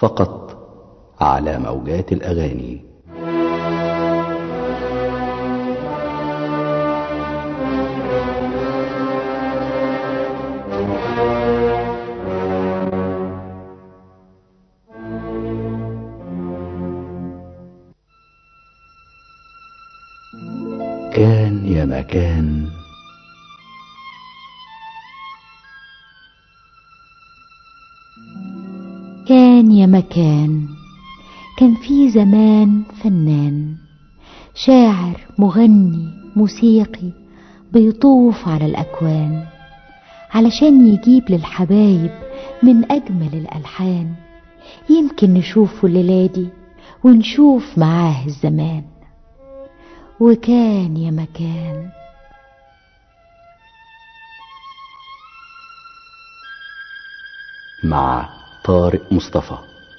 فقط على موجات الأغاني كان يا مكان كان يا مكان كان في زمان فنان شاعر مغني موسيقي بيطوف على الأكوان علشان يجيب للحبايب من أجمل الألحان يمكن نشوفه الليلة دي ونشوف معاه الزمان وكان يا مكان مع طارق مصطفى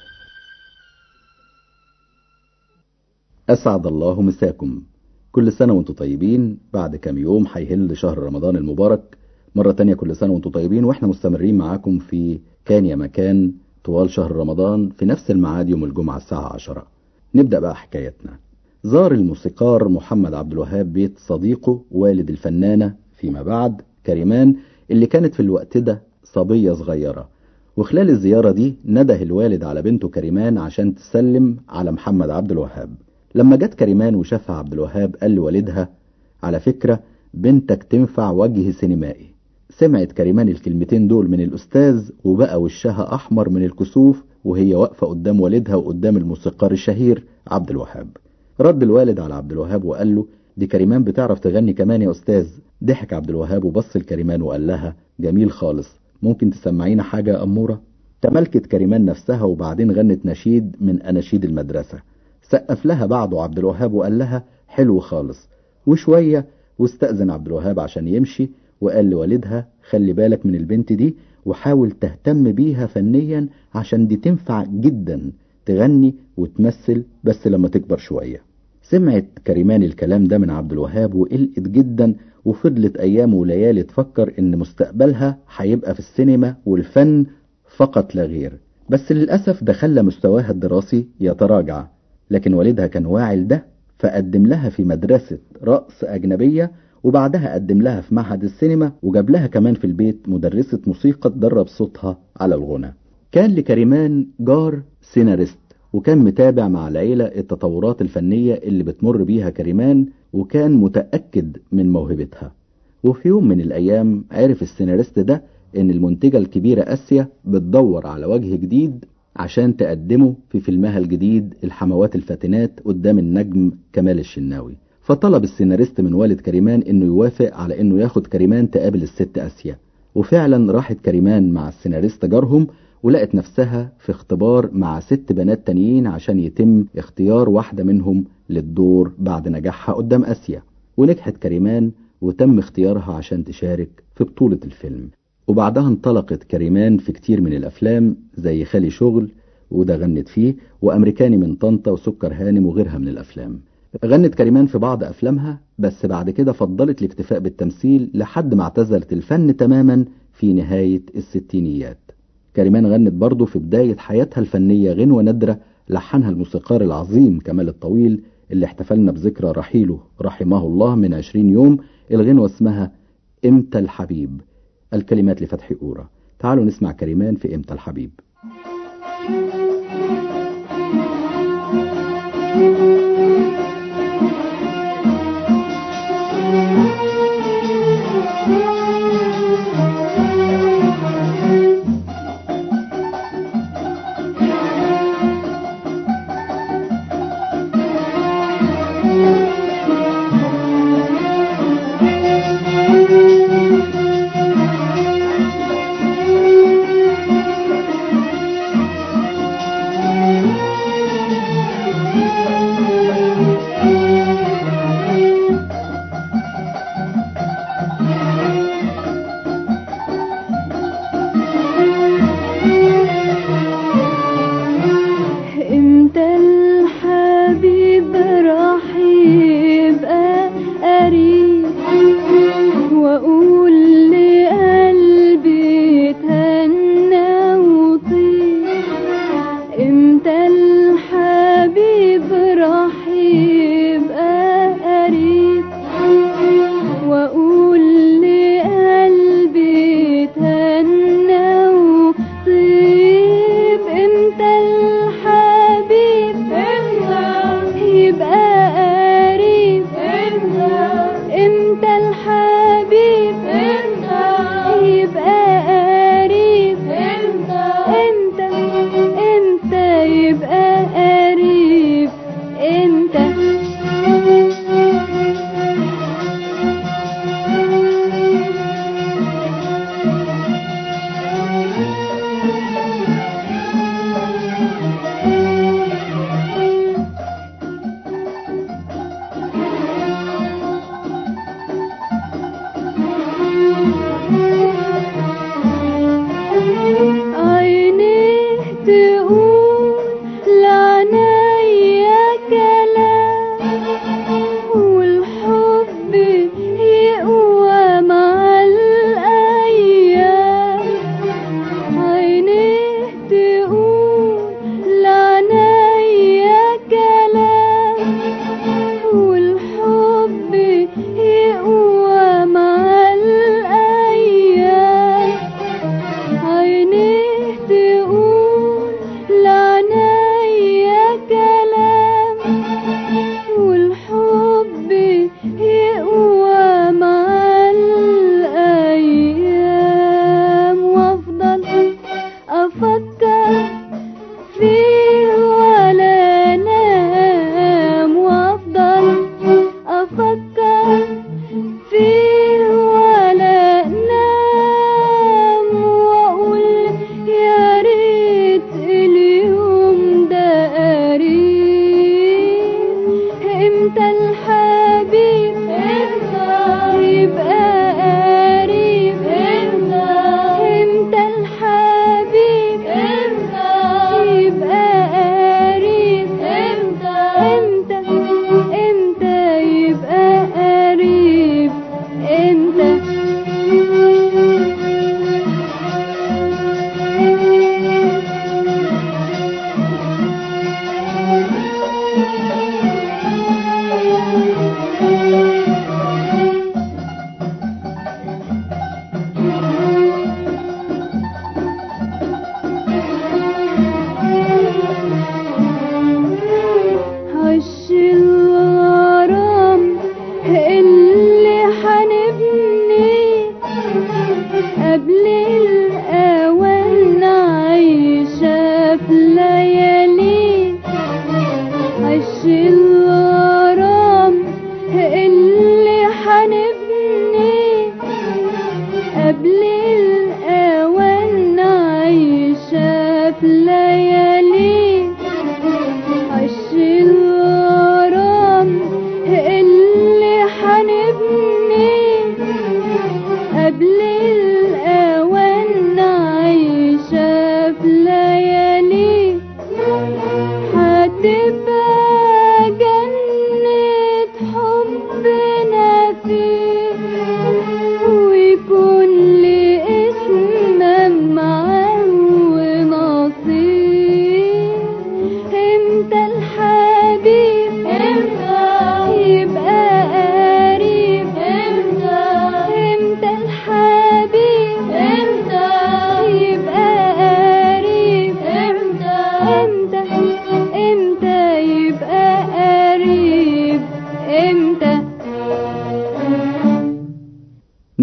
أسعد الله مساكم كل سنة وانتم طيبين بعد كام يوم هيهل شهر رمضان المبارك مرة تانية كل سنة وانتم طيبين واحنا مستمرين معاكم في كان يا مكان طوال شهر رمضان في نفس الميعاد يوم الجمعة الساعة عشرة نبدأ بقى حكايتنا زار الموسيقار محمد عبد الوهاب بيت صديقه والد الفنانة فيما بعد كريمان اللي كانت في الوقت ده صبية صغيرة وخلال الزيارة دي نده الوالد على بنته كريمان عشان تسلم على محمد عبد الوهاب لما جت كريمان وشافها عبد الوهاب قال لوالدها على فكرة بنتك تنفع وجه سينمائي سمعت كريمان الكلمتين دول من الأستاذ وبقى وشها أحمر من الكسوف وهي واقفة قدام والدها وقدام الموسيقار الشهير عبد الوهاب رد الوالد على عبد الوهاب وقال له دي كريمان بتعرف تغني كمان يا أستاذ ضحك عبد الوهاب وبص لكريمان وقال لها جميل خالص ممكن تسمعينا حاجة يا أمورة تملكت كريمان نفسها وبعدين غنت نشيد من أناشيد المدرسة سقف لها بعده عبد الوهاب وقال لها حلو خالص وشوية واستأذن عبد الوهاب عشان يمشي وقال لوالدها خلي بالك من البنت دي وحاول تهتم بيها فنيا عشان دي تنفع جدا تغني وتمثل بس لما تكبر شوية سمعت كريمان الكلام ده من عبد الوهاب وقلقت جدا وفضلت أيام وليالي تفكر إن مستقبلها هيبقى في السينما والفن فقط لا غير بس للأسف ده خلى مستواها الدراسي يتراجع لكن والدها كان واعي لده فقدم لها في مدرسة رقص أجنبية وبعدها قدم لها في معهد السينما وجاب لها كمان في البيت مدرسة موسيقى تدرب صوتها على الغنى كان لكريمان جار سيناريست وكان متابع مع العيلة التطورات الفنية اللي بتمر بيها كريمان وكان متأكد من موهبتها وفي يوم من الأيام عرف السيناريست ده إن المنتجة الكبيرة آسيا بتدور على وجه جديد عشان تقدمه في فيلمها الجديد الحموات الفاتنات قدام النجم كمال الشناوي فطلب السيناريست من والد كريمان انه يوافق على انه ياخد كريمان تقابل الست اسيا وفعلا راحت كريمان مع السيناريست جارهم ولقت نفسها في اختبار مع ست بنات تانيين عشان يتم اختيار واحدة منهم للدور بعد نجاحها قدام اسيا ونجحت كريمان وتم اختيارها عشان تشارك في بطولة الفيلم وبعدها انطلقت كريمان في كتير من الافلام زي خالي شغل وده غنت فيه وامريكاني من طنطا وسكر هانم وغيرها من الافلام غنت كريمان في بعض أفلامها بس بعد كده فضلت الاكتفاء بالتمثيل لحد ما اعتزلت الفن تماما في نهاية الستينيات كريمان غنت برضه في بداية حياتها الفنية غنوة نادرة لحنها الموسيقار العظيم كمال الطويل اللي احتفلنا بذكرى رحيله رحمه الله من عشرين يوم الغنوة اسمها امتى الحبيب الكلمات لفتحي أورا تعالوا نسمع كريمان في امتى الحبيب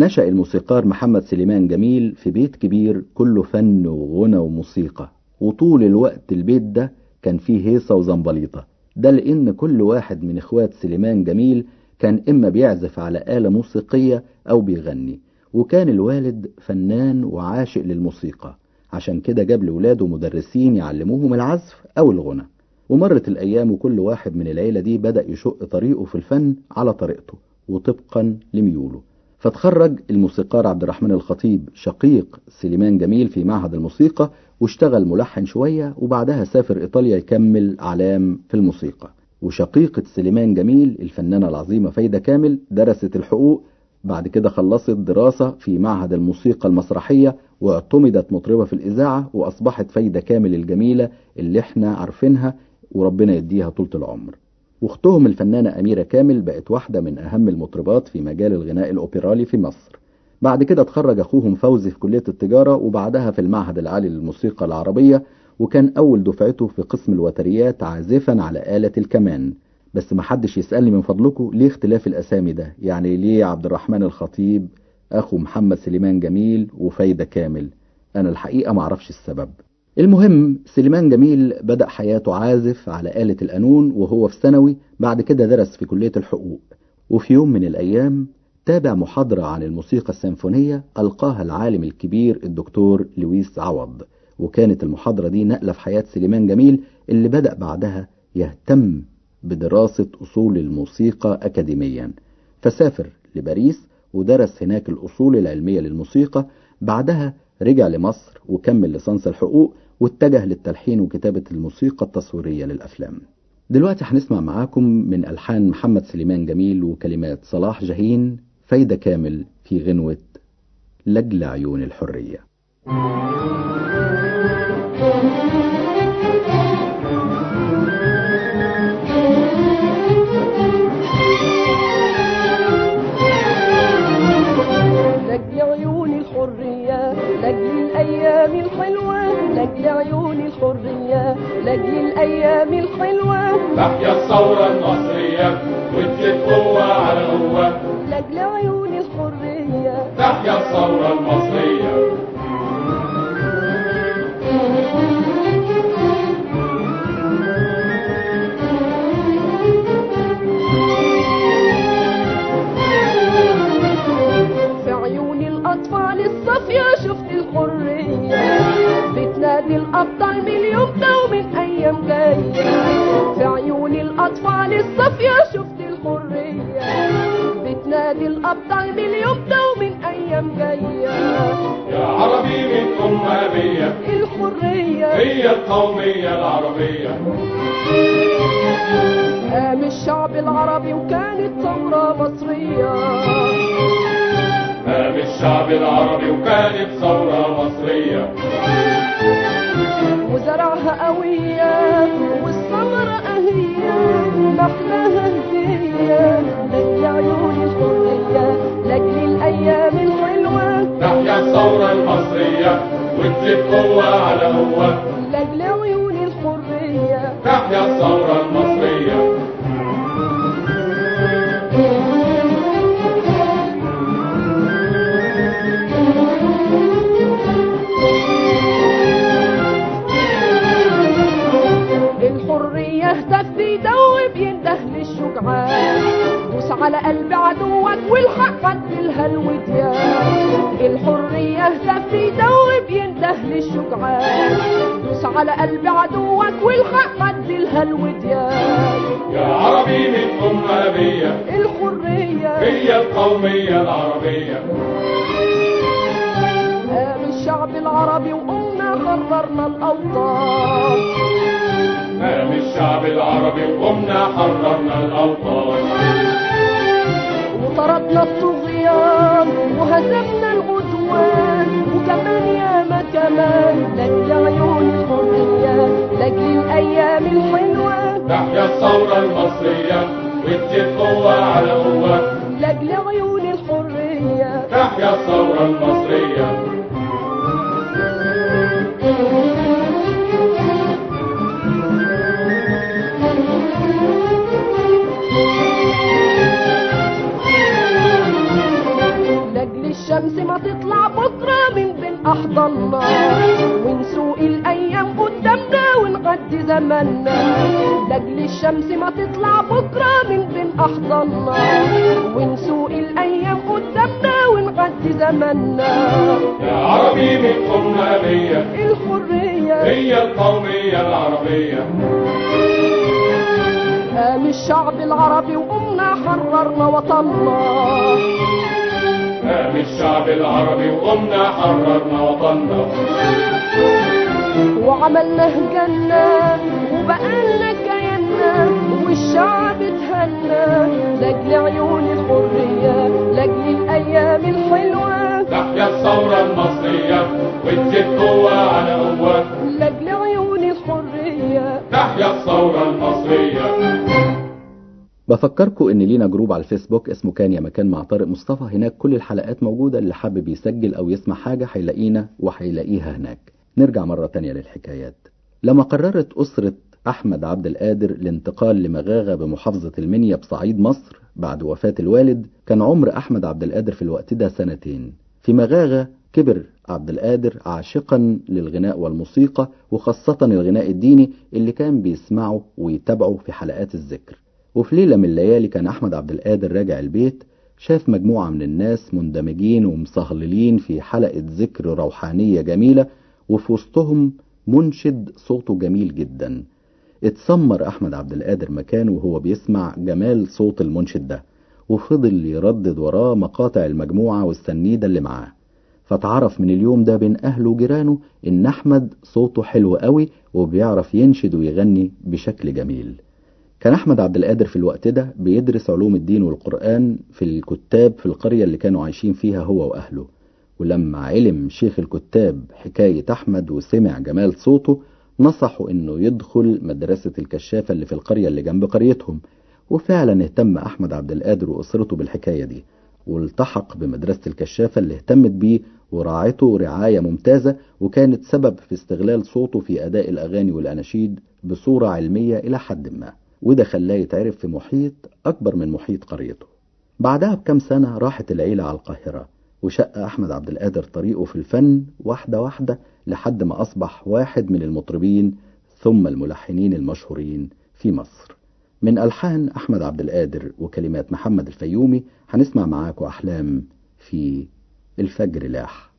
نشأ الموسيقار محمد سليمان جميل في بيت كبير كله فن وغنى وموسيقى وطول الوقت البيت ده كان فيه هيصة وزنبليطة ده لأن كل واحد من إخوات سليمان جميل كان إما بيعزف على آلة موسيقية أو بيغني وكان الوالد فنان وعاشق للموسيقى عشان كده جاب لولاده مدرسين يعلموهم العزف أو الغنى ومرت الأيام وكل واحد من العيلة دي بدأ يشق طريقه في الفن على طريقته وطبقا لميوله فتخرج الموسيقار عبد الرحمن الخطيب شقيق سليمان جميل في معهد الموسيقى واشتغل ملحن شوية وبعدها سافر إيطاليا يكمل علام في الموسيقى وشقيقة سليمان جميل الفنانة العظيمة فايدة كامل درست الحقوق بعد كده خلصت دراسة في معهد الموسيقى المسرحية واعتمدت مطربة في الإذاعة وأصبحت فايدة كامل الجميلة اللي احنا عارفينها وربنا يديها طولة العمر واختهم الفنانة أميرة كامل بقت واحدة من أهم المطربات في مجال الغناء الأوبرالي في مصر بعد كده اتخرج أخوهم فوزي في كلية التجارة وبعدها في المعهد العالي للموسيقى العربية وكان أول دفعته في قسم الوتريات عازفا على آلة الكمان بس محدش يسألني من فضلكم ليه اختلاف الأسامي ده يعني ليه عبد الرحمن الخطيب أخو محمد سليمان جميل وفايدة كامل أنا الحقيقة معرفش السبب المهم سليمان جميل بدأ حياته عازف على آلة القانون وهو في ثانوي بعد كده درس في كلية الحقوق وفي يوم من الأيام تابع محاضرة عن الموسيقى السيمفونية ألقاها العالم الكبير الدكتور لويس عوض وكانت المحاضرة دي نقلة في حياة سليمان جميل اللي بدأ بعدها يهتم بدراسة أصول الموسيقى أكاديميا فسافر لباريس ودرس هناك الأصول العلمية للموسيقى بعدها رجع لمصر وكمل ليسانس الحقوق واتجه للتلحين وكتابة الموسيقى التصويرية للأفلام دلوقتي هنسمع معاكم من ألحان محمد سليمان جميل وكلمات صلاح جاهين فايدة كامل في غنوة لجل عيون الحرية لجل عيون الحرية لجل الأيام الحلوة لجل عيون الحرية لجل الأيام الحلوة تحيا الثورة المصرية وتزيد قوة على قوة لجل عيون الحرية تحيا الثورة المصرية في عيون الأطفال الصافية شفت الحرية بتنادي الأبطال من اليوم ده ومن أيام جاية في عيون الأطفال الصافية شفت الحرية بتنادي الأبطال من اليوم ده ومن أيام جاية يا عربي من أم أبية الحرية هي القومية العربية قام الشعب العربي وكانت ثورة مصرية قام الشعب العربي وكانت ثورة مصرية وزرعها قوية والثمرة أهية محلاها هدية لجل عيون الحرية لجل الأيام الحلوة تحيا الثورة المصرية وتزيد قوة على قوة لجل عيون الحرية تحيا الثورة المصرية الحرية هتف بيدوب ينده للشجعان دوس على قلب عدوك والحق عدلها الوديان الحرية هتف بيدوب ينده للشجعان دوس على قلب عدوك والحق عدلها الوديان يا عربي من أم أبية الحرية هي القومية العربية قام الشعب العربي وقمنا حررنا الأوطان قام الشعب العربي وقمنا حررنا الأوطان وطردنا الطغيان وهزمنا العدوان وكمان ياما كمان لجل عيون الحرية لجل الأيام الحلوة تحيا الثورة المصرية وتزيد قوة على قوة لجل عيون الحرية تحيا الثورة المصرية ما تطلع بكرة من بين أحضاننا ونسوق الأيام قدامنا ونغدي زماننا لأجل الشمس ما تطلع بكرة من بين أحضاننا ونسوق الأيام قدامنا ونغدي زماننا يا عربي من قمنا أبية الحرية هي القومية العربية قام الشعب العربي وقمنا حررنا وطننا قام الشعب العربي وقمنا حررنا وطننا وعملناه جنة وبقالنا كياننا والشعب اتهنى لاجل عيون الحرية لاجل الأيام الحلوة تحيا الثورة المصرية وتزيد قوة على قوة لاجل عيون الحرية تحيا الثورة المصرية بفكركم ان لينا جروب على الفيسبوك اسمه كان يا مكان مع طارق مصطفى هناك كل الحلقات موجودة اللي حابب يسجل او يسمع حاجة هيلاقينا وهيلاقيها هناك نرجع مرة تانية للحكايات لما قررت أسرة أحمد عبد القادر الانتقال لمغاغة بمحافظة المنيا بصعيد مصر بعد وفاة الوالد كان عمر أحمد عبد القادر في الوقت ده سنتين في مغاغة كبر عبد القادر عاشقا للغناء والموسيقى وخاصة الغناء الديني اللي كان بيسمعه ويتابعه في حلقات الذكر وفي ليلة من الليالي كان أحمد عبد القادر راجع البيت شاف مجموعة من الناس مندمجين ومصهللين في حلقة ذكر روحانية جميلة وفي وسطهم منشد صوته جميل جدا اتسمر أحمد عبد القادر مكانه وهو بيسمع جمال صوت المنشد ده وفضل يردد وراه مقاطع المجموعة والسنيدة اللي معاه فتعرف من اليوم ده بين أهله وجيرانه إن أحمد صوته حلو قوي وبيعرف ينشد ويغني بشكل جميل كان أحمد عبد القادر في الوقت ده بيدرس علوم الدين والقرآن في الكتاب في القرية اللي كانوا عايشين فيها هو وأهله ولما علم شيخ الكتاب حكاية أحمد وسمع جمال صوته نصحه إنه يدخل مدرسة الكشافة اللي في القرية اللي جنب قريتهم وفعلا اهتم أحمد عبد القادر وأسرته بالحكاية دي والتحق بمدرسة الكشافة اللي اهتمت بيه وراعته رعاية ممتازة وكانت سبب في استغلال صوته في أداء الأغاني والأناشيد بصورة علمية إلى حد ما وده خلاه يتعرف في محيط أكبر من محيط قريته بعدها بكم سنة راحت العيلة على القاهرة وشق أحمد عبد القادر طريقه في الفن واحدة واحدة لحد ما أصبح واحد من المطربين ثم الملحنين المشهورين في مصر من ألحان أحمد عبد القادر وكلمات محمد الفيومي هنسمع معاكم أحلام في الفجر لاح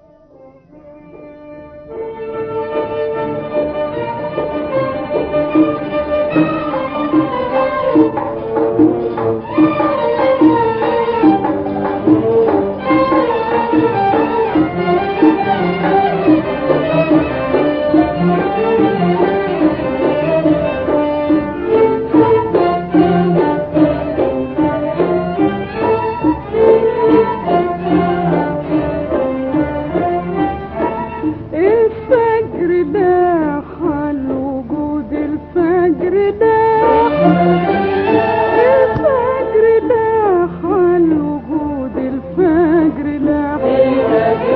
الفجر ده حل وجود الفجر ده الفجر ده حل وجود الفجر ده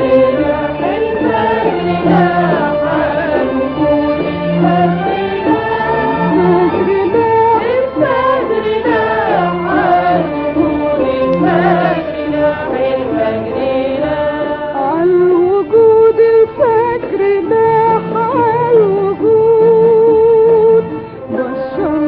الوجود الفجر ده الوجود بشر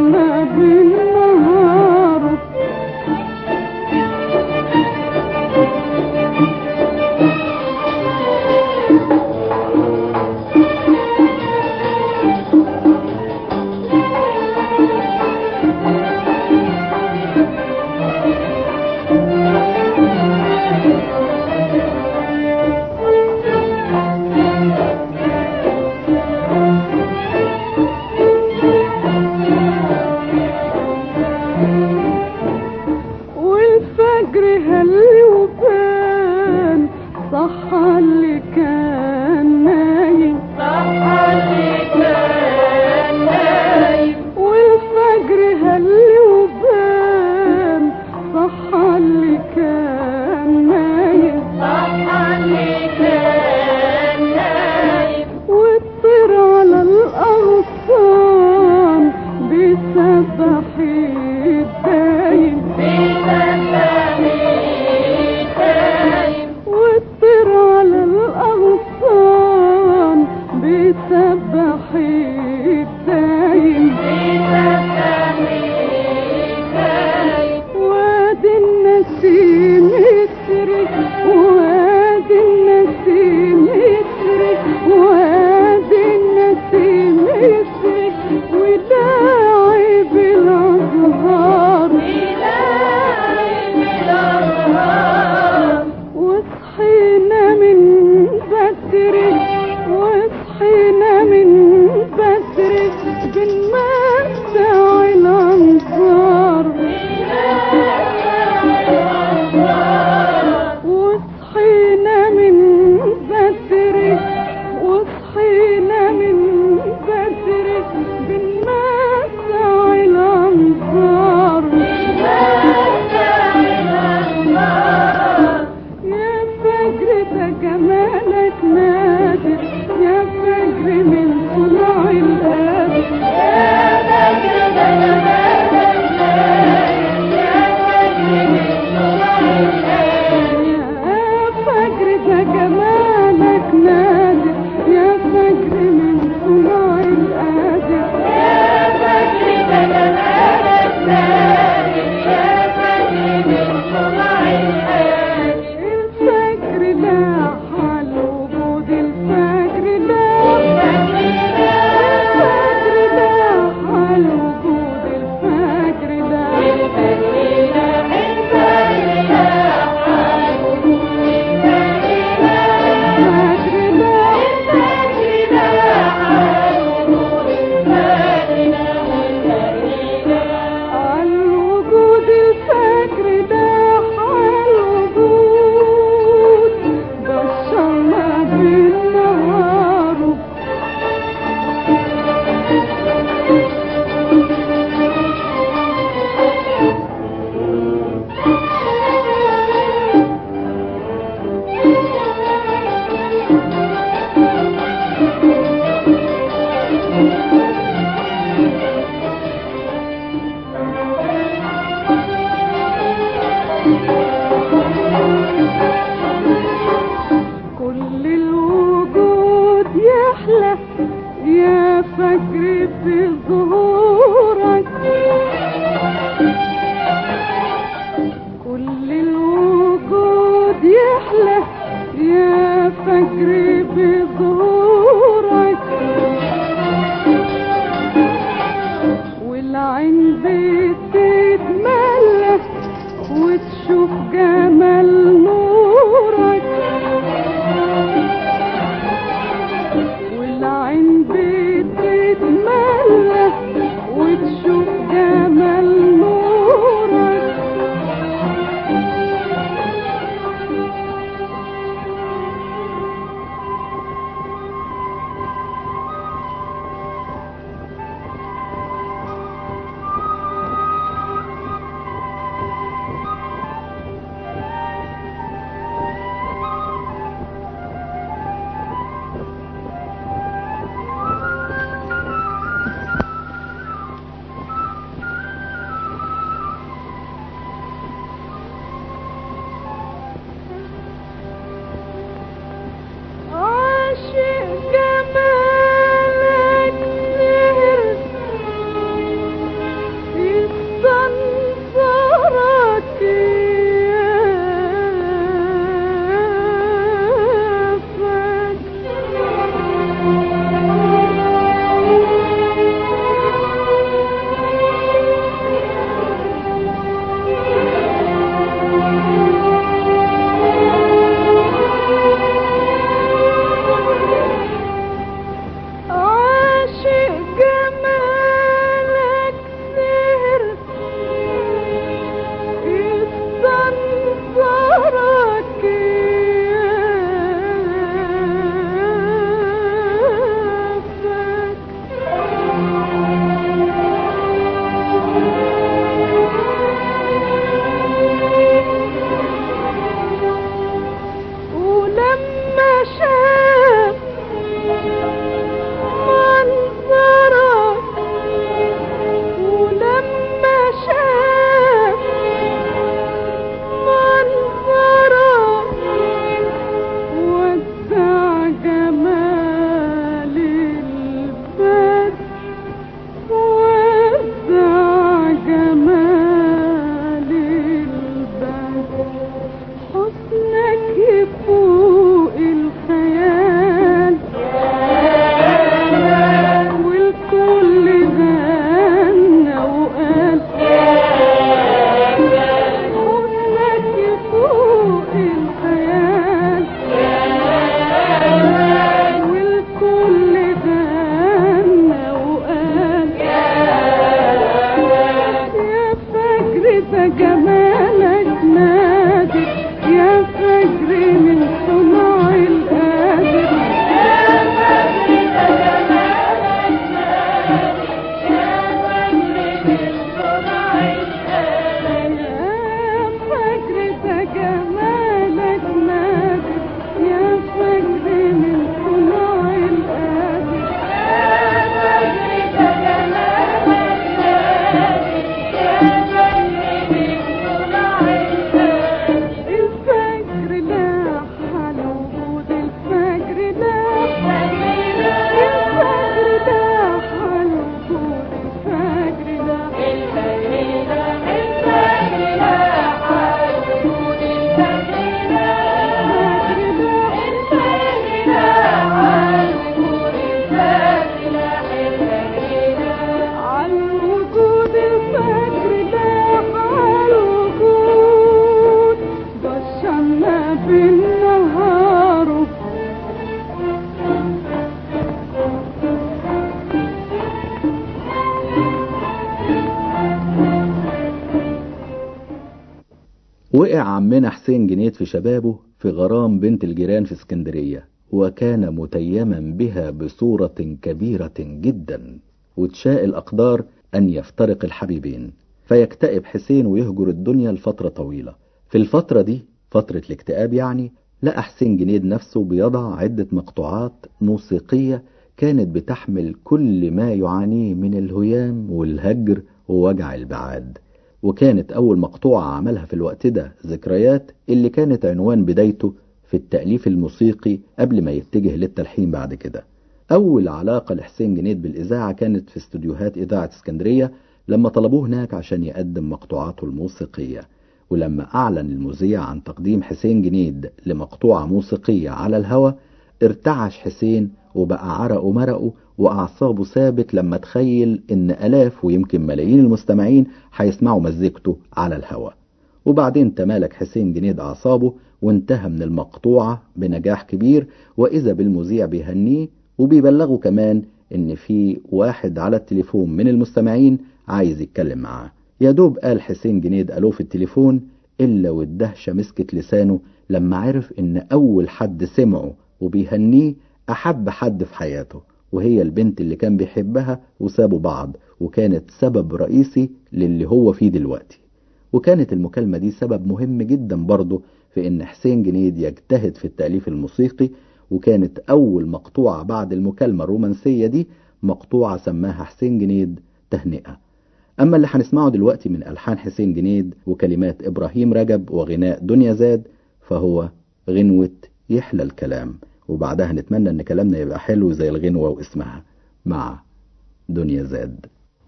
وقع عمنا حسين جنيد في شبابه في غرام بنت الجيران في اسكندرية وكان متيما بها بصورة كبيرة جدا وتشاء الأقدار أن يفترق الحبيبين فيكتئب حسين ويهجر الدنيا لفترة طويلة في الفترة دي فترة الاكتئاب يعني لقى حسين جنيد نفسه بيضع عدة مقطوعات موسيقية كانت بتحمل كل ما يعانيه من الهيام والهجر ووجع البعاد وكانت أول مقطوعة عملها في الوقت ده ذكريات اللي كانت عنوان بدايته في التأليف الموسيقي قبل ما يتجه للتلحين بعد كده أول علاقة لحسين جنيد بالإذاعة كانت في استوديوهات إذاعة اسكندرية لما طلبوه هناك عشان يقدم مقطوعاته الموسيقية ولما أعلن المذيع عن تقديم حسين جنيد لمقطوعة موسيقية على الهوا ارتعش حسين وبقى عرقه مرقه وأعصابه ثابت لما تخيل إن ألاف ويمكن ملايين المستمعين هيسمعوا مزيكته على الهوا وبعدين تمالك حسين جنيد أعصابه وانتهى من المقطوعة بنجاح كبير وإذا بالمذيع بيهنيه وبيبلغه كمان إن في واحد على التليفون من المستمعين عايز يتكلم معاه يا دوب قال حسين جنيد ألو في التليفون إلا والدهشة مسكت لسانه لما عرف إن أول حد سمعه وبيهنيه أحب حد في حياته وهي البنت اللي كان بيحبها وسابوا بعض وكانت سبب رئيسي للي هو فيه دلوقتي وكانت المكالمة دي سبب مهم جدا برضه في إن حسين جنيد يجتهد في التأليف الموسيقي وكانت أول مقطوعة بعد المكالمة الرومانسية دي مقطوعة سماها حسين جنيد تهنئة أما اللي هنسمعه دلوقتي من ألحان حسين جنيد وكلمات إبراهيم رجب وغناء دنيا زاد فهو غنوة يحلى الكلام وبعدها نتمنى إن كلامنا يبقى حلو زي الغنوة واسمها مع دنيا زاد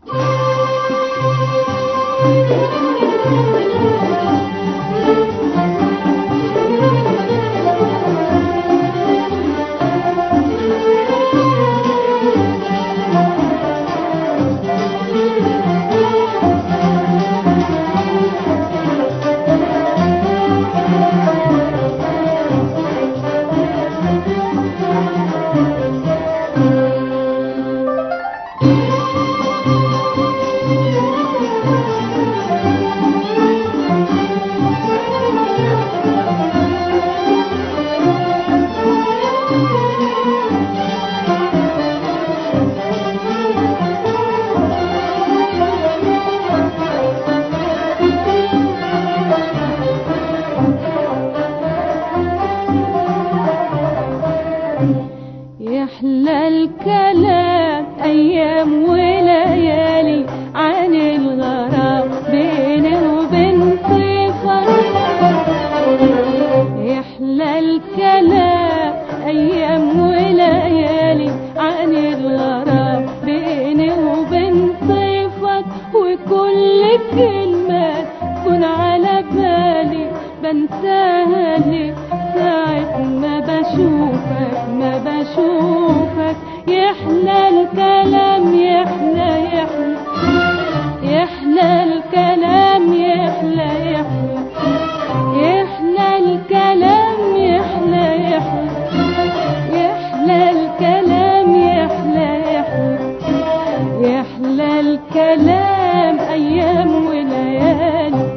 يحلى الكلام أيام وليالي عن الغرام بيني وبين طيفك يحلى الكلام أيام وليالي عن الغرام بيني وبين طيفك وكل كلمة تكون على بالي بنساها لي ساعة ما بشوفك ما بشوفك يحلى الكلام يحلى يحلى يحلى الكلام يحلى يحلى يحلى الكلام يحلى يحلى يحلى الكلام يحلى يحلى يحلى الكلام أيام وليالي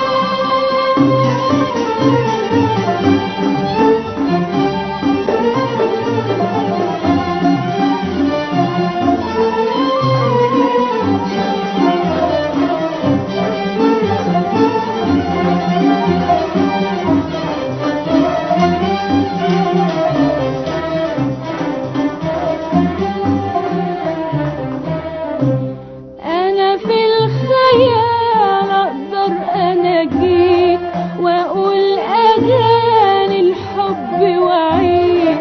أنا في الخيال أقدر أناجيك وأقول أغاني الحب وعيك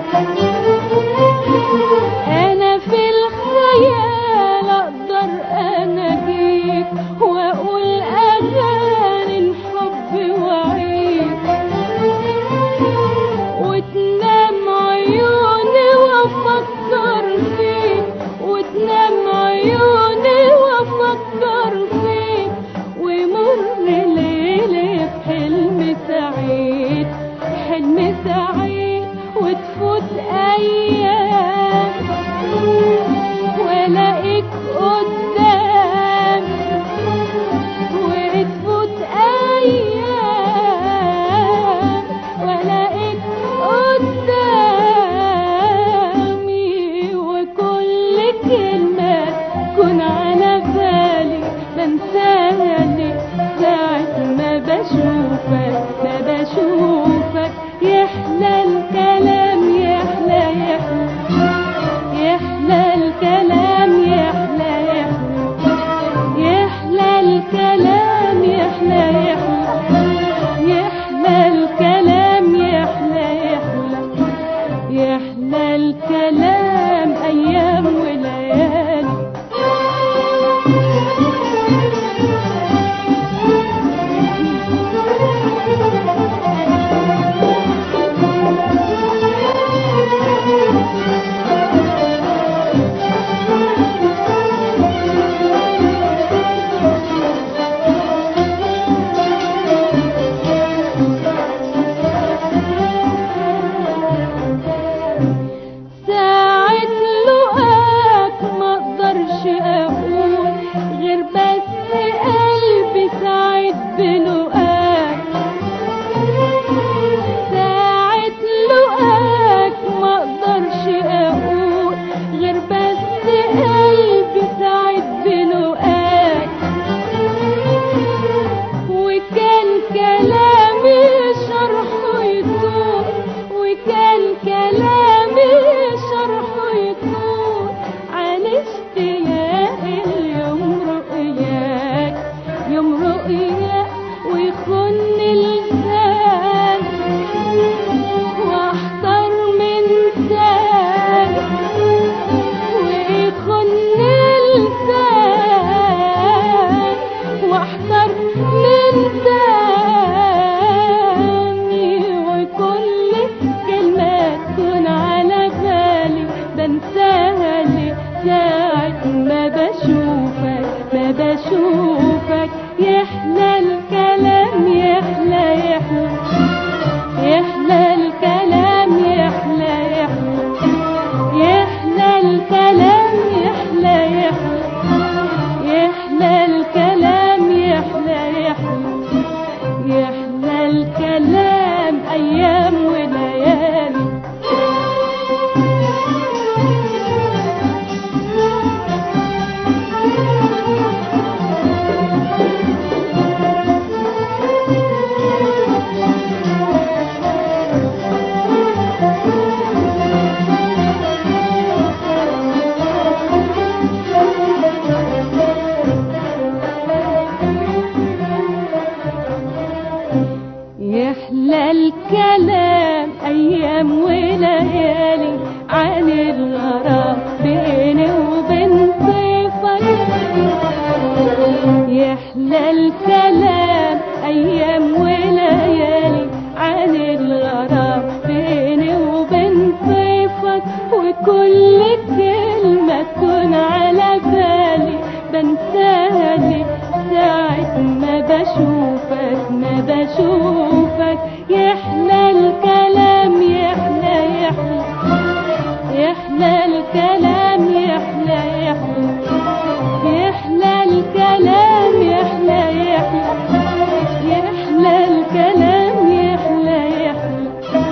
أنا في الخيال أقدر أناجيك وأقول أغاني الحب وعيك وتنام عيوني وأفكر فيك وتنام عيوني وأفكر فيك ويمر ليل ساعة لقاك ما اقدرش اقول غير بس قلبي ساعة بلقاك ساعة لقاك ما اقدرش اقول غير بس قلبي ساعة بلقاك وكان كلامي شرحه يطول وكان كلامي شرحه يطول عن اشتياق اليوم رؤياك يوم رؤياك ويخن لسان واحضر من ثاني ويخن لسان واحضر من ثاني وكل كلمة تكون على بالي بنساها لي ساعة ما بشوفك ما بشوفك يحلى الكلام يحلى يحلى يحلى الكلام يحلى يحلى يحلى الكلام يحلى يحلى يحلى الكلام يحلى يحلى يحلى الكلام أيام وليالي يحلى الكلام أيام وليالي عن الغرام بيني وبين ضيفك يحلى الكلام أيام وليالي عن الغرام بيني وبين ضيفك وكل كلمة تكون على بالي بنساها لي ساعة ما بشوفك ما بشوفك يحلى الكلام يحلى يحلى يحلى الكلام يحلى يحلى يحلى الكلام يحلى يحلى يحلى الكلام يحلى يحلى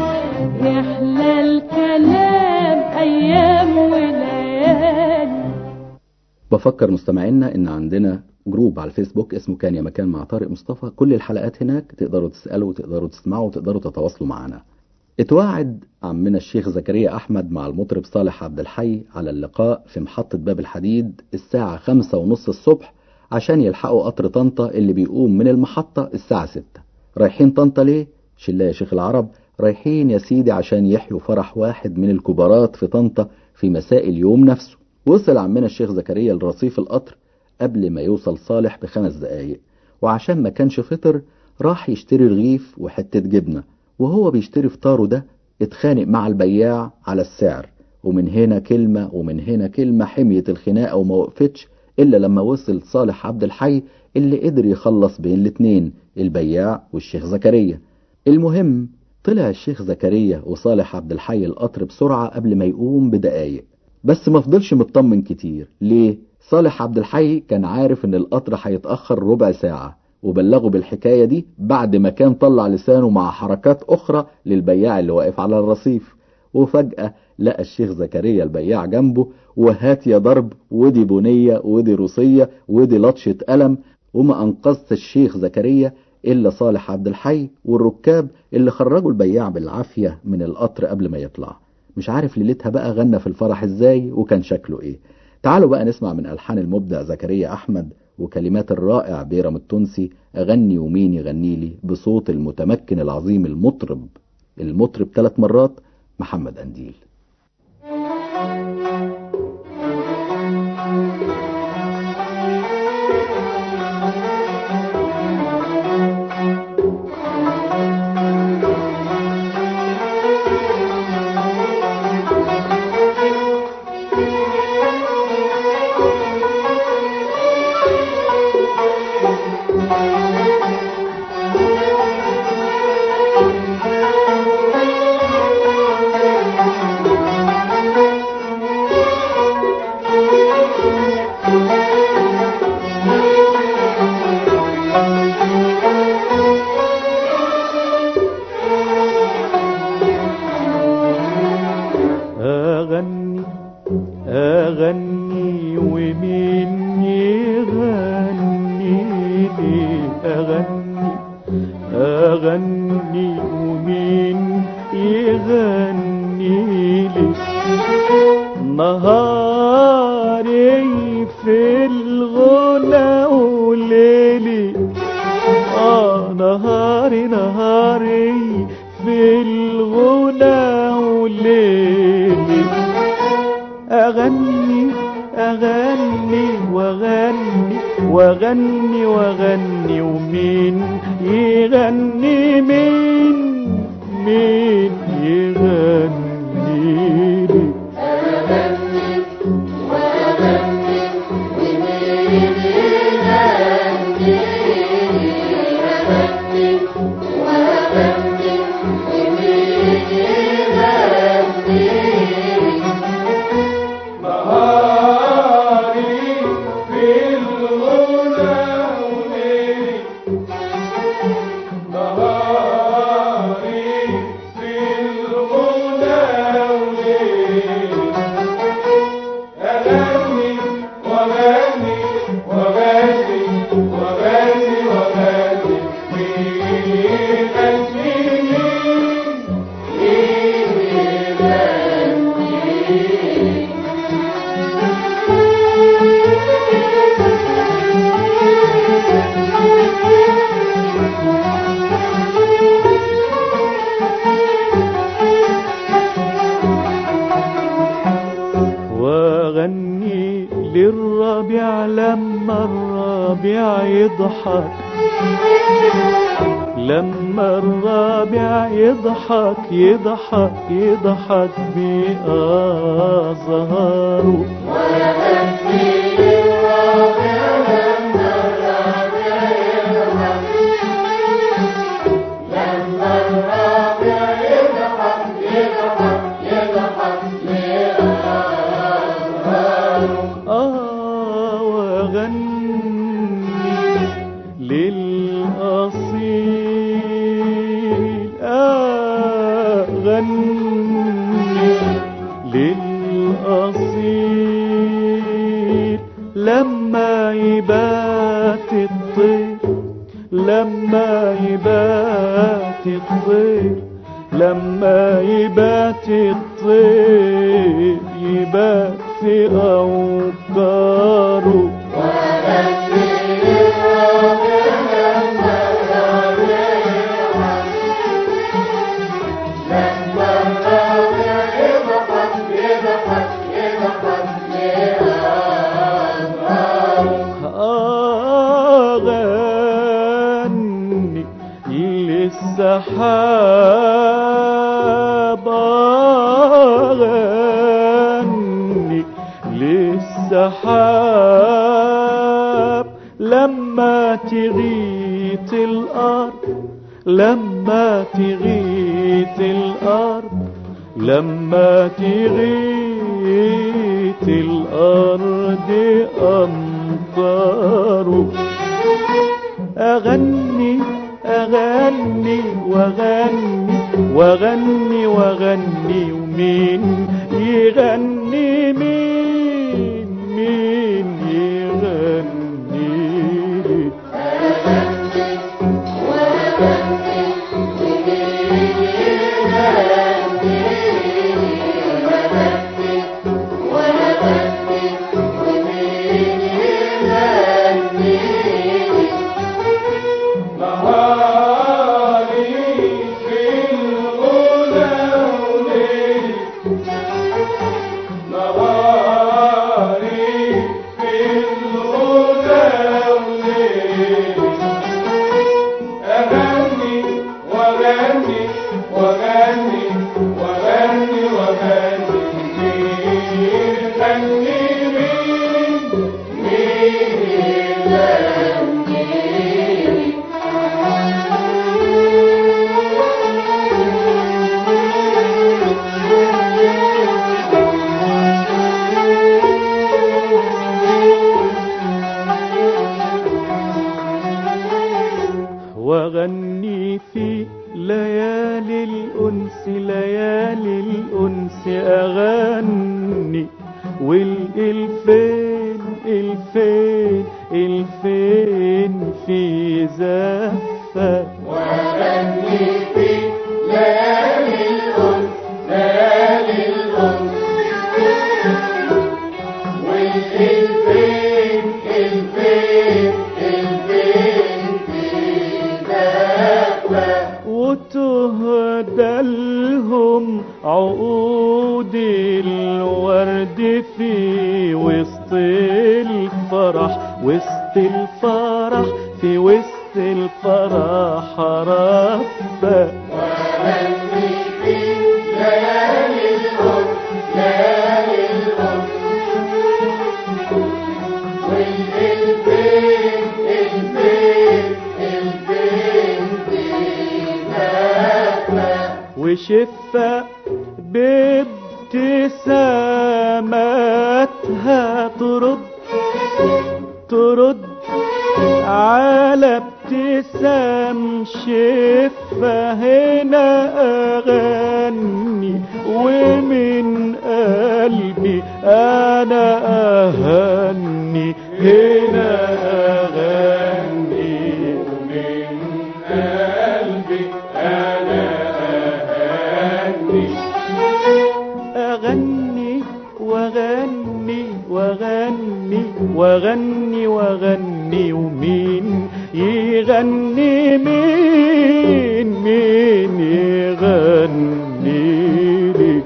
يحلى الكلام أيام وليالي بفكر مستمعينا ان عندنا جروب على الفيسبوك اسمه كان يا مكان مع طارق مصطفى كل الحلقات هناك تقدروا تسألوا وتقدروا تسمعوا وتقدروا تتواصلوا معنا اتوعد عمنا الشيخ زكريا أحمد مع المطرب صالح عبد الحي على اللقاء في محطة باب الحديد الساعة خمسة ونص الصبح عشان يلحقوا قطر طنطا اللي بيقوم من المحطة الساعة ستة رايحين طنطا ليه؟ شلا يا شيخ العرب رايحين يا سيدي عشان يحيوا فرح واحد من الكبارات في طنطا في مساء اليوم نفسه وصل عمنا الشيخ زكريا لرصيف القطر قبل ما يوصل صالح بخمس دقايق وعشان ما كانش فطر راح يشتري رغيف وحتة جبنة وهو بيشتري فطاره ده اتخانق مع البياع على السعر ومن هنا كلمة ومن هنا كلمة حمية الخناقة وما وقفتش إلا لما وصل صالح عبد الحي اللي قدر يخلص بين الاتنين البياع والشيخ زكريا المهم طلع الشيخ زكريا وصالح عبد الحي القطر بسرعة قبل ما يقوم بدقايق بس ما فضلش مطمن كتير ليه؟ صالح عبد الحي كان عارف ان القطر هيتأخر ربع ساعة وبلغه بالحكاية دي بعد ما كان طلع لسانه مع حركات أخرى للبياع اللي واقف على الرصيف وفجأة لقى الشيخ زكريا البياع جنبه وهات يا ضرب ودي بنية ودي روسية ودي لطشة قلم وما أنقذت الشيخ زكريا إلا صالح عبد الحي والركاب اللي خرجوا البياع بالعافية من القطر قبل ما يطلع مش عارف ليلتها بقى غنى في الفرح ازاي وكان شكله ايه تعالوا بقى نسمع من ألحان المبدع زكريا أحمد وكلمات الرائع بيرم التونسي أغني ومين يغني لي بصوت المتمكن العظيم المطرب المطرب ثلاث مرات محمد أنديل اغني واغني واغني واغني ومين يغني مين مين يغني لي نهاري في الغنى وليلي نهاري في الغنى وليلي أغني وأغني وأغني وأغني وأغني مين يغني واغني للربيع لما الربيع يضحك لما الربيع يضحك يضحك يضحك بأزهاره آه وأغني للأصيل أغني للأصيل لما يبات الطير لما يبات الطير لما يبات الطير يبات في أوكاره أغني للسحاب أغني للسحاب لما تغيت الأرض لما تغيت الأرض لما تغيت الأرض أمطار أغني أغني وأغني وأغني وأغني ومين يغني مين مين يغني لي نهاري في الغنى وليلي نهاري في الغنى وليلي أغني وأغني وأغني وأغني وأغني مين يغني مين مين يغني وغني في ليالي الأنس ليالي الأنس أغني والإلفين الفين الفين في زفة وأغني في ليالي الأنس ليالي الأنس والإلفين الفين الفين في زفة وتهدى لهم عقود الورد في وسط وسط الفرح في وسط الفرح ربك وشفة بابتساماتها ترد ترد على ابتسام شفة هنا أغني ومن قلبي أنا أهني هنا أغني ومن قلبي أنا أهني أغني وأغني وأغني وأغني وأغني ومين يغني مين مين يغني لي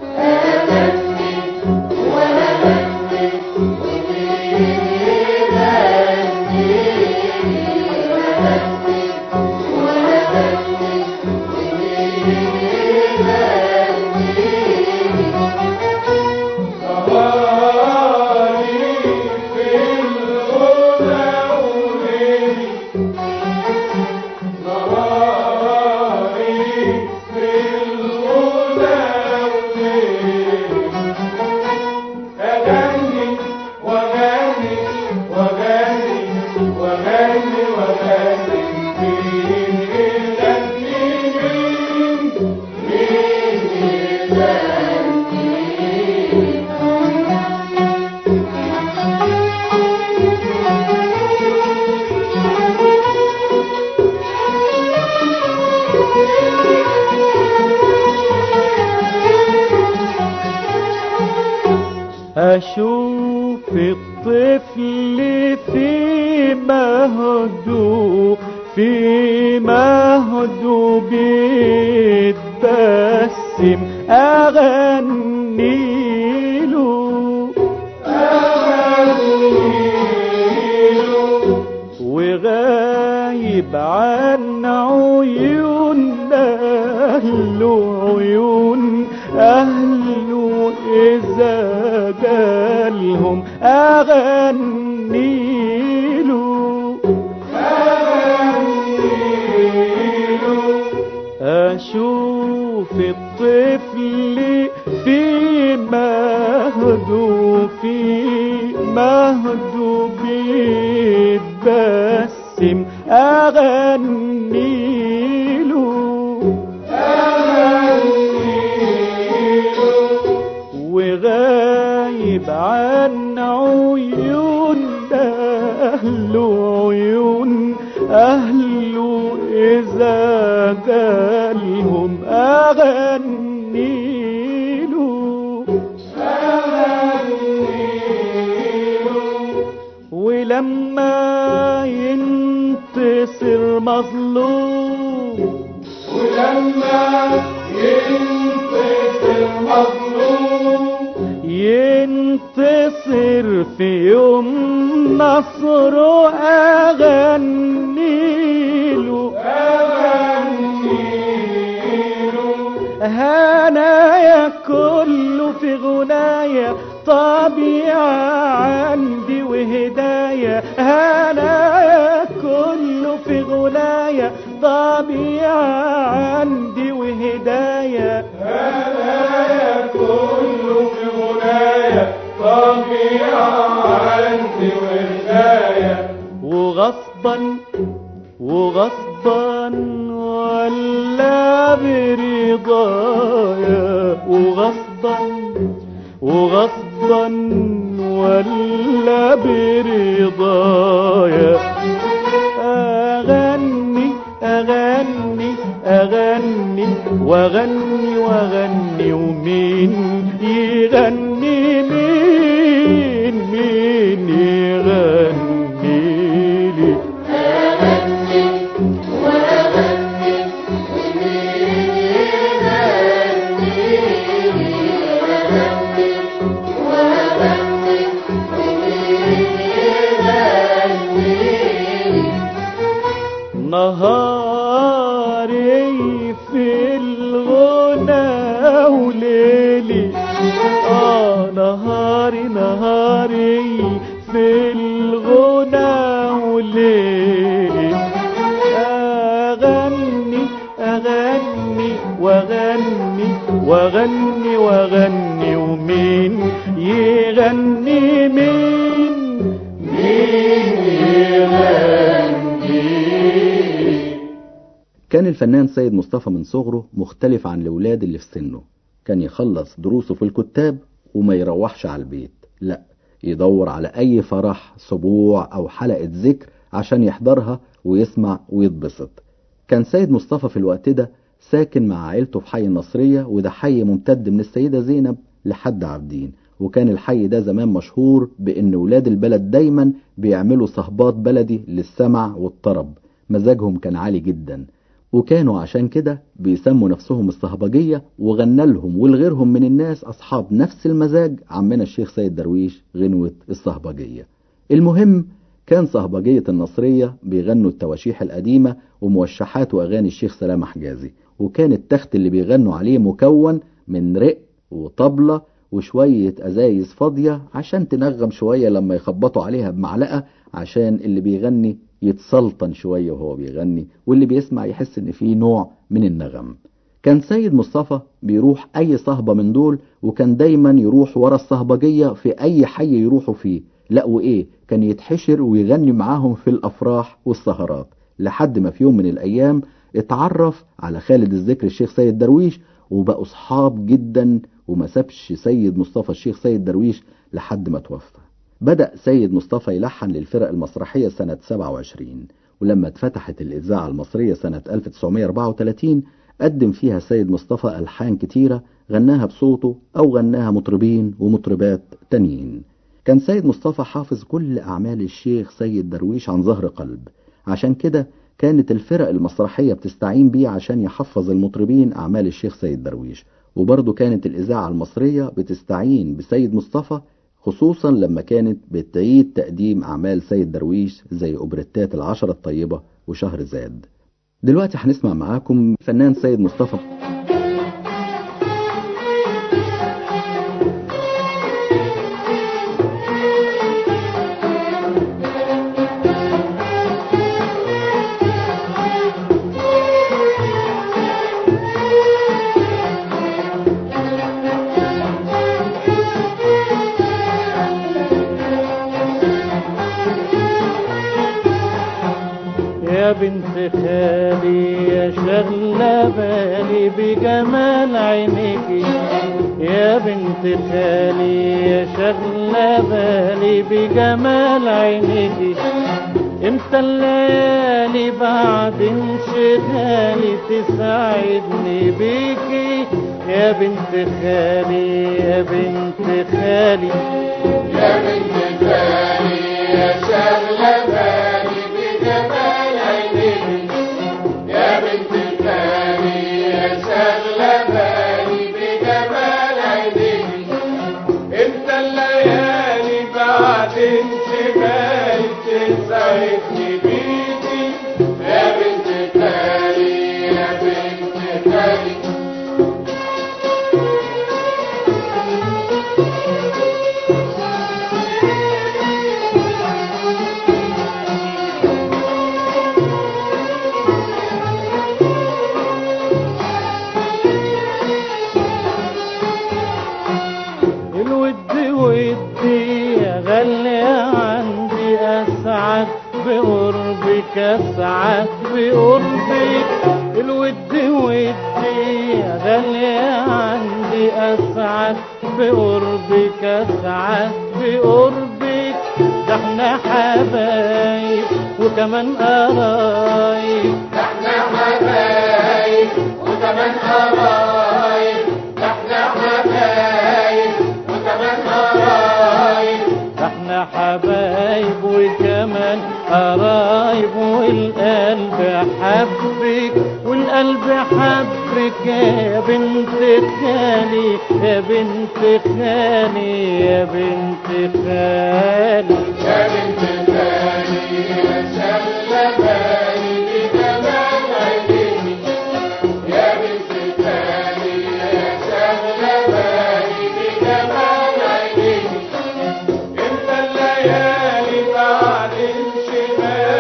أشوف الطفل في مهدو في مهدو بيتبسم أغني له وغايب عن عيون أهله عيون أهله إذا جالهم أغني له أشوف الطفل في مهدو في مهدو بيتبسم أغني له وغايب عن عيون أهله عيون أهله إذا جالهم أغني له ولما ينتصر مظلوم ولما ينتصر مظلوم ينتصر في يوم نصره أغني له هنايا كله في غنايا طبيعة عندي وهدايا هنايا كله في غنايا طبيعة عندي وهدايا هنايا كله في غنايا طبيعة عندي وهدايا وغصبا وغصبا ولا برضايا وغصبا وغصبا ولا برضايا أغني أغني أغني وأغني وأغني ومين يغني مين مين يغني لي Yeah. ليه أغني أغني وأغني وأغني وأغني ومين يغني مين مين يغني كان الفنان سيد مصطفى من صغره مختلف عن الأولاد اللي في سنه كان يخلص دروسه في الكتاب وما يروحش على البيت لا يدور على أي فرح سبوع أو حلقة ذكر عشان يحضرها ويسمع ويتبسط كان سيد مصطفى في الوقت ده ساكن مع عيلته في حي النصرية وده حي ممتد من السيدة زينب لحد عابدين وكان الحي ده زمان مشهور بأن ولاد البلد دايما بيعملوا صهبات بلدي للسمع والطرب مزاجهم كان عالي جدا وكانوا عشان كده بيسموا نفسهم الصهبجية وغنى لهم ولغيرهم من الناس أصحاب نفس المزاج عمنا الشيخ سيد درويش غنوة الصهبجية المهم كان صهبجية النصرية بيغنوا التواشيح القديمة وموشحات وأغاني الشيخ سلام حجازي وكان التخت اللي بيغنوا عليه مكون من رق وطبلة وشوية أزايز فاضية عشان تنغم شوية لما يخبطوا عليها بمعلقة عشان اللي بيغني يتسلطن شوية وهو بيغني واللي بيسمع يحس ان فيه نوع من النغم كان سيد مصطفى بيروح اي صهبة من دول وكان دايما يروح ورا الصهبجية في اي حي يروحوا فيه لا وايه كان يتحشر ويغني معاهم في الافراح والسهرات لحد ما في يوم من الايام اتعرف على خالد الذكر الشيخ سيد درويش وبقوا صحاب جدا وما سابش سيد مصطفى الشيخ سيد درويش لحد ما توفى بدأ سيد مصطفى يلحن للفرق المسرحية سنة 27 ولما اتفتحت الإذاعة المصرية سنة 1934 قدم فيها سيد مصطفى ألحان كتيرة غناها بصوته أو غناها مطربين ومطربات تانيين كان سيد مصطفى حافظ كل أعمال الشيخ سيد درويش عن ظهر قلب عشان كده كانت الفرق المسرحية بتستعين بيه عشان يحفظ المطربين أعمال الشيخ سيد درويش وبرضه كانت الإذاعة المصرية بتستعين بسيد مصطفى خصوصا لما كانت بتعيد تقديم أعمال سيد درويش زي أوبريتات العشرة الطيبة وشهر زاد دلوقتي هنسمع معاكم فنان سيد مصطفى يا بنت خالي يا شغلة بالي بجمال عينيكي يا بنت خالي يا شغلة بالي بجمال عينيكي انت الليالي بعد انشغالي تساعدني بيكي يا بنت خالي يا بنت خالي يا بنت خالي يا شغلة بالي بجمال عينيك يا بنت خالي يا شغلة بالي بجمال عينيك انت الليالي بعد انشغالي تسعدني بيكي يا بنت خالي يا بنت خالي الود ودي يا غالي عندي اسعد بقربك اسعد بقربك الود ودي يا غالي عندي اسعد بقربك اسعد بقربك ده احنا حبايب وكمان قرايب احنا حبايب وكمان قرايب احنا حبايب وكمان قرايب احنا حبايب وكمان قرايب والقلب حبك والقلب حبك يا بنت خالي يا بنت خالي يا بنت خالي يا بنت خالي يا شغلة بالي بجمال عينيك يا بنت خالي يا شغلة بالي بجمال عينيك انت الليالي بعد انشغالي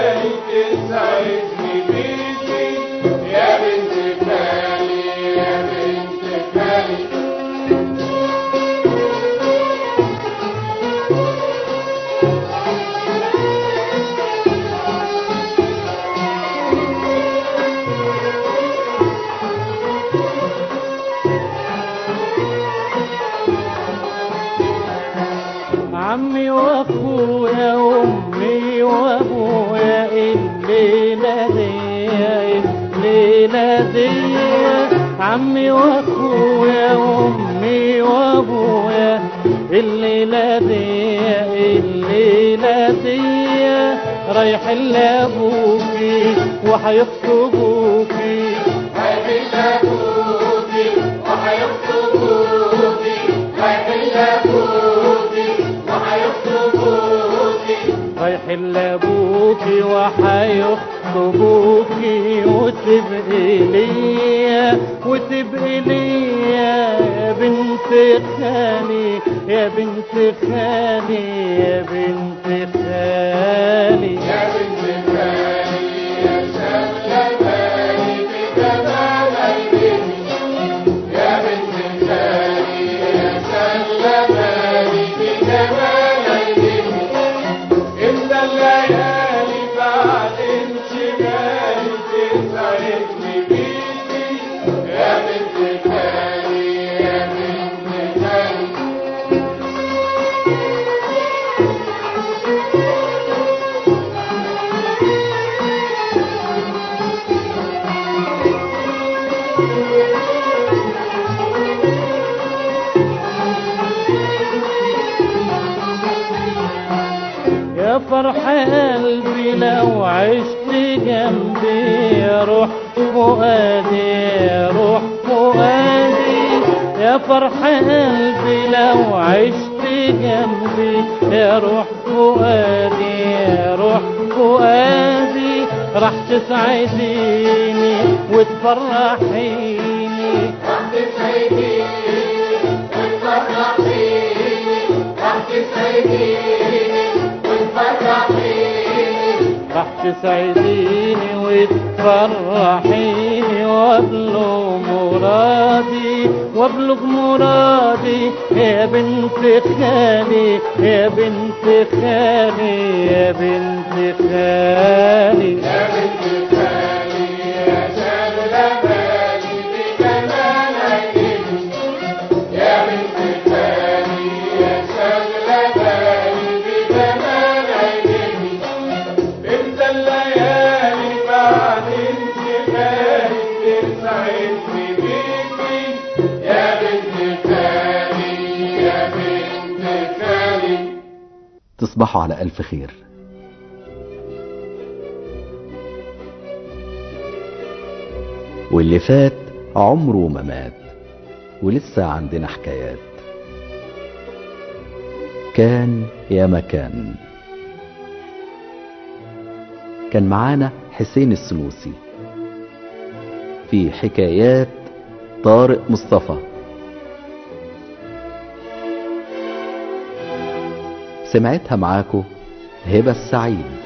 الليلة دي عمي واخويا وامي وابويا الليلة دي الليلة دي رايح لابوكي وهيخطبوكي رايحين لابوكي وحيخطبوكي وتبقي ليا وتبقي ليا يا بنت خالي يا بنت خالي يا بنت خالي يا بنت خالي يا شغلة بجمال عينيك يا بنت خالي يا شغلة بجمال عينيك إن الليالي بعد انشغالي تسعدني بيكي يا بنت خالي يا بنت خالي يا فرح قلبي لو عشت جنبي يا روح فؤادي يا روح فؤادي يا فرح قلبي لو عشت جنبي يا روح فؤادي يا روح فؤادي راح تسعديني وتفرحيني راح تسعديني وتفرحيني راح تسعديني راح تسعديني وتفرحيني وابلغ مرادي وابلغ مرادي يا بنت خالي يا بنت خالي يا بنت خالي يا بنت خالي يا شغلة بالي بجمال عينيك يا بنت خالي يا شغلة بالي بجمال عينيك انت الليالي بعد انشغالي تسعدني بيكي يا بنت خالي يا بنت خالي تصبحوا على ألف خير واللي فات عمره ما مات ولسه عندنا حكايات كان يا مكان كان معانا حسين السنوسي في حكايات طارق مصطفى سمعتها معاكو هبة السعيد